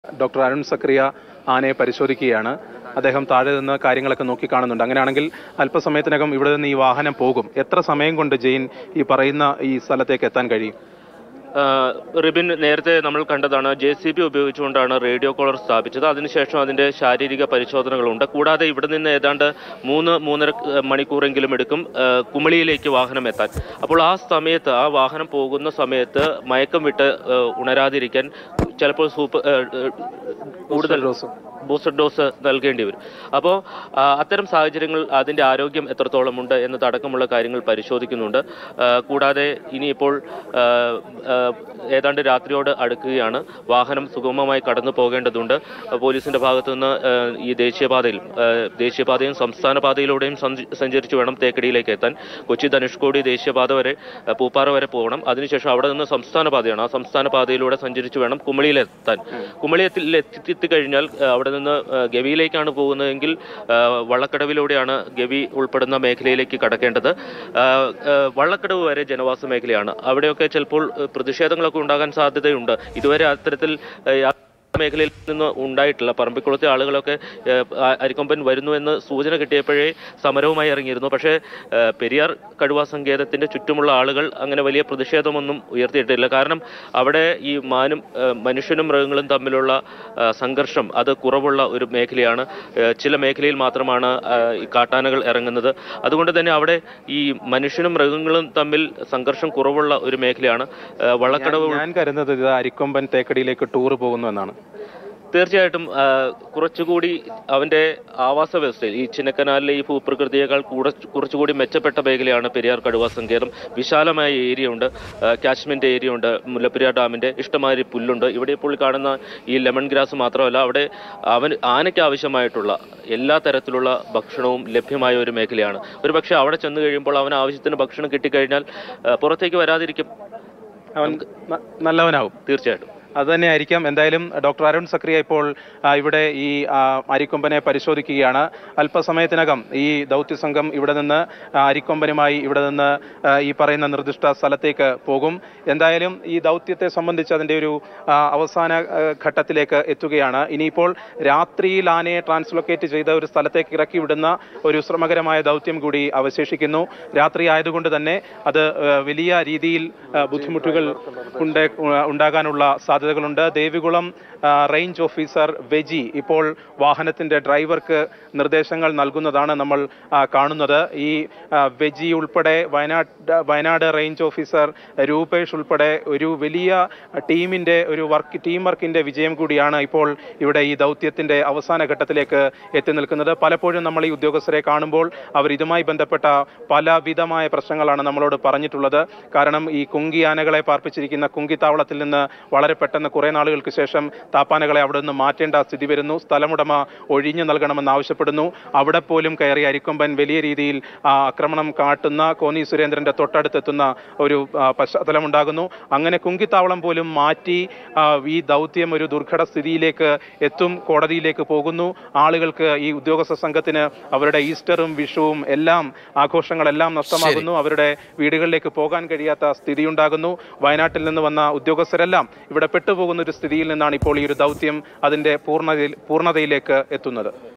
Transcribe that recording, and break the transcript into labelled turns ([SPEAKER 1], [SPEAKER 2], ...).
[SPEAKER 1] Doctor Arun സക്രിയ ആനയെ പരിശോധിക്കുകയാണ് അദ്ദേഹം താഴെ നിന്ന് കാര്യങ്ങളൊക്കെ നോക്കി കാണുന്നുണ്ട് അങ്ങനെയാണെങ്കിൽ അല്പസമയത്തിനകം ഇവിടെ നിന്ന് ഈ വാഹനം പോകും എത്ര സമയം കൊണ്ട് ജെയിൻ ഈ പറയുന്ന ഈ സ്ഥലത്തേക്ക് എത്താൻ കഴിയും
[SPEAKER 2] ആ, റിബിൻ നേരത്തെ നമ്മൾ കണ്ടതാണ് ജെ സി ബി ഉപയോഗിച്ചുകൊണ്ടാണ് റേഡിയോ കോളർ സ്ഥാപിച്ചത് അതിനുശേഷം അതിന്റെ ശാരീരിക പരിശോധനകളുണ്ട് കൂടാതെ ഇവിടെ നിന്ന് ഏതാണ്ട് മൂന്ന് മൂന്നര ഏഹ്, മണിക്കൂറെങ്കിലും എടുക്കും ഏഹ്, കുമളിയിലേക്ക് വാഹനം എത്താൻ അപ്പോൾ ആ സമയത്ത് ആ വാഹനം പോകുന്ന സമയത്ത് മയക്കം വിട്ട് ഏഹ്, ഉണരാതിരിക്കാൻ ചിലപ്പോൾ സൂപ്പർ ഏഹ്, ഏഹ്, കൂടുതൽ
[SPEAKER 1] ഡോസ്.
[SPEAKER 2] ബൂസ്റ്റർ ഡോസ് നൽകേണ്ടി വരും അപ്പോൾ അത്തരം സാഹചര്യങ്ങൾ അതിൻ്റെ ആരോഗ്യം എത്രത്തോളം ഉണ്ട് എന്നതടക്കമുള്ള കാര്യങ്ങൾ പരിശോധിക്കുന്നുണ്ട് ആ, കൂടാതെ ഇനിയിപ്പോൾ ആ, ആ, ഏതാണ്ട് രാത്രിയോട് അടുക്കുകയാണ് വാഹനം സുഗമമായി കടന്നു പോകേണ്ടതുണ്ട് പോലീസിന്റെ ഭാഗത്തു നിന്ന് ആ, ഈ ദേശീയപാതയിൽ ആ, ദേശീയപാതയും സംസ്ഥാന പാതയിലൂടെയും സഞ്ച- സഞ്ചരിച്ചു വേണം തേക്കടിയിലേക്ക് എത്താൻ കൊച്ചി ധനുഷ്കോടി ദേശീയപാത വരെ ആ, പൂപ്പാറ വരെ പോകണം അതിനുശേഷം അവിടെ നിന്ന് സംസ്ഥാന പാതയാണ് ആ സംസ്ഥാന പാതയിലൂടെ സഞ്ചരിച്ചു വേണം കുമളിയിലെത്താൻ കുമളിയിൽ എത്തിക്കഴിഞ്ഞാൽ ആ, അവിടെ നിന്ന് ആ, ഗവിയിലേക്കാണ് പോകുന്നതെങ്കിൽ ആ, വള്ളക്കടവിലൂടെയാണ് ഗവി ഉൾപ്പെടുന്ന മേഖലയിലേക്ക് കടക്കേണ്ടത് ആ, ആ, വള്ളക്കടവ് വരെ ജനവാസ മേഖലയാണ് അവിടെയൊക്കെ ചിലപ്പോൾ ആ, പ്രതിഷേധങ്ങളൊക്കെ ഉണ്ടാകാൻ സാധ്യതയുണ്ട് ഇതുവരെ അത്തരത്തിൽ ആ, യാ- മേഖലയിൽ നിന്ന് ഉണ്ടായിട്ടില്ല പറമ്പിക്കുളത്തെ ആളുകളൊക്കെ ഏഹ്, ആ- അരിക്കൊമ്പൻ വരുന്നു എന്ന് സൂചന കിട്ടിയപ്പോഴേ സമരവുമായി ഇറങ്ങിയിരുന്നു പക്ഷേ ഏഹ്, പെരിയാർ കടുവാ സങ്കേതത്തിന്റെ ചുറ്റുമുള്ള ആളുകൾ അങ്ങനെ വലിയ പ്രതിഷേധമൊന്നും ഉയർത്തിയിട്ടില്ല കാരണം അവിടെ ഈ മാനും ഏഹ്, മനുഷ്യനും മൃഗങ്ങളും തമ്മിലുള്ള ഏഹ്, സംഘർഷം അത് കുറവുള്ള ഒരു മേഖലയാണ് ഏഹ്, ചില മേഖലയിൽ മാത്രമാണ് ഏഹ്, ഈ കാട്ടാനകൾ ഇറങ്ങുന്നത് അതുകൊണ്ട് തന്നെ അവിടെ ഈ മനുഷ്യനും മൃഗങ്ങളും തമ്മിൽ സംഘർഷം കുറവുള്ള ഒരു മേഖലയാണ് ഏഹ്, വള്ളക്കടവ്
[SPEAKER 1] ഞാൻ കരുതുന്നത് ഇത് അരിക്കൊമ്പൻ തേക്കടിയിലേക്ക് ടൂർ പോകുന്നു എന്നാണ്
[SPEAKER 2] തീർച്ചയായിട്ടും ആ, കുറച്ചുകൂടി അവന്റെ ആവാസ വ്യവസ്ഥയിൽ ഈ ചിന്നക്കനാലിലെ ഈ ഭൂപ്രകൃതിയേക്കാൾ കൂടെ കുറച്ചുകൂടി മെച്ചപ്പെട്ട മേഖലയാണ് പെരിയാർ കടുവ സങ്കേതം വിശാലമായ ഏരിയ ഉണ്ട് ആ, കാശ്മീരിന്റെ ഏരിയ ഉണ്ട് മുല്ലപ്പെരിയാർ ഡാമിന്റെ ഇഷ്ടമാതിരി പുല്ലുണ്ട് ഇവിടെ ഇപ്പോൾ കാണുന്ന ഈ ലെമൺ ഗ്രാസ് മാത്രമല്ല അവിടെ അവൻ ആനയ്ക്ക് ആവശ്യമായിട്ടുള്ള എല്ലാ തരത്തിലുള്ള ഭക്ഷണവും ലഭ്യമായ ഒരു മേഖലയാണ് ഒരു പക്ഷേ അവിടെ ചെന്ന് കഴിയുമ്പോൾ അവന് ആവശ്യത്തിന് ഭക്ഷണം കിട്ടിക്കഴിഞ്ഞാൽ ആ, പുറത്തേക്ക് വരാതിരിക്കും
[SPEAKER 1] അവൻ ന- നല്ലവനാവും
[SPEAKER 2] തീർച്ചയായിട്ടും
[SPEAKER 1] അത് തന്നെയായിരിക്കാം എന്തായാലും ഡോക്ടർ അരുൺ സക്രിയ ഇപ്പോൾ ആ, ഇവിടെ ഈ ആ, അരിക്കൊമ്പനെ പരിശോധിക്കുകയാണ് അല്പസമയത്തിനകം ഈ ദൗത്യ സംഘം ഇവിടെ നിന്ന് ആ, അരിക്കൊമ്പനുമായി ഇവിടെ നിന്ന് ആ, ഈ പറയുന്ന നിർദ്ദിഷ്ട സ്ഥലത്തേക്ക് പോകും എന്തായാലും ഈ ദൗത്യത്തെ സംബന്ധിച്ച് അതിന്റെ ഒരു ആ, അവസാന ആ, ഘട്ടത്തിലേക്ക് എത്തുകയാണ് ഇനിയിപ്പോൾ രാത്രിയിൽ ആനയെ ട്രാൻസ്ലൊക്കേറ്റ് ചെയ്ത ഒരു സ്ഥലത്തേക്ക് ഇറക്കി വിടുന്ന ഒരു ശ്രമകരമായ ദൗത്യം കൂടി അവശേഷിക്കുന്നു രാത്രി ആയതുകൊണ്ട് തന്നെ അത് ആ, വലിയ രീതിയിൽ ആ, ബുദ്ധിമുട്ടുകൾ ഉണ്ട് ഉണ്ടാകാനുള്ള സാധ്യതകളുണ്ട് ദേവികുളം ആ, റേഞ്ച് ഓഫീസർ വെജി ഇപ്പോൾ വാഹനത്തിന്റെ ഡ്രൈവർക്ക് നിർദ്ദേശങ്ങൾ നൽകുന്നതാണ് നമ്മൾ ആ, കാണുന്നത് ഈ ആ, വെജി ഉൾപ്പെടെ വയനാട് വയനാട് റേഞ്ച് ഓഫീസർ രൂപേഷ് ഉൾപ്പെടെ ഒരു വലിയ ടീമിന്റെ ഒരു വർക്ക് ടീം വർക്കിന്റെ വിജയം കൂടിയാണ് ഇപ്പോൾ ഇവിടെ ഈ ദൗത്യത്തിന്റെ അവസാന ഘട്ടത്തിലേക്ക് എത്തി നിൽക്കുന്നത് പലപ്പോഴും നമ്മൾ ഈ ഉദ്യോഗസ്ഥരെ കാണുമ്പോൾ അവർ ഇതുമായി ബന്ധപ്പെട്ട പലവിധമായ പ്രശ്നങ്ങളാണ് നമ്മളോട് പറഞ്ഞിട്ടുള്ളത് കാരണം ഈ കുങ്കി ആനകളെ പാർപ്പിച്ചിരിക്കുന്ന കുങ്കിത്താവളത്തിൽ നിന്ന് വളരെ പെട്ടെന്ന് കുറെ നാളുകൾക്ക് ശേഷം താപ്പാനകളെ അവിടെ നിന്ന് മാറ്റേണ്ട സ്ഥിതി വരുന്നു സ്ഥലമുടമ ഒഴിഞ്ഞു നൽകണമെന്ന് ആവശ്യപ്പെടുന്നു അവിടെ പോലും കയറി അരിക്കൊമ്പൻ വലിയ രീതിയിൽ ആ, ആക്രമണം കാട്ടുന്ന കോന്നി സുരേന്ദ്രന്റെ തൊട്ടടുത്തെത്തുന്ന ഒരു ആ, പശ്ചാത്തലമുണ്ടാകുന്നു അങ്ങനെ കുങ്കിത്താവളം പോലും മാറ്റി ആ, ഈ ദൗത്യം ഒരു ദുർഘട സ്ഥിതിയിലേക്ക് എത്തും കോടതിയിലേക്ക് പോകുന്നു ആളുകൾക്ക് ഈ ഉദ്യോഗസ്ഥ സംഘത്തിന് അവരുടെ ഈസ്റ്ററും വിഷുവും എല്ലാം ആഘോഷങ്ങളെല്ലാം നഷ്ടമാകുന്നു അവരുടെ വീടുകളിലേക്ക് പോകാൻ കഴിയാത്ത സ്ഥിതിയുണ്ടാകുന്നു വയനാട്ടിൽ നിന്ന് വന്ന ഉദ്യോഗസ്ഥരെല്ലാം ഇവിടെ പെട്ടുപോകുന്ന ഒരു സ്ഥിതിയിൽ നിന്നാണ് ഇപ്പോൾ ഈ ഒരു ദൗത്യം അതിന്റെ പൂർണ്ണതയിൽ പൂർണ്ണതയിലേക്ക് എത്തുന്നത്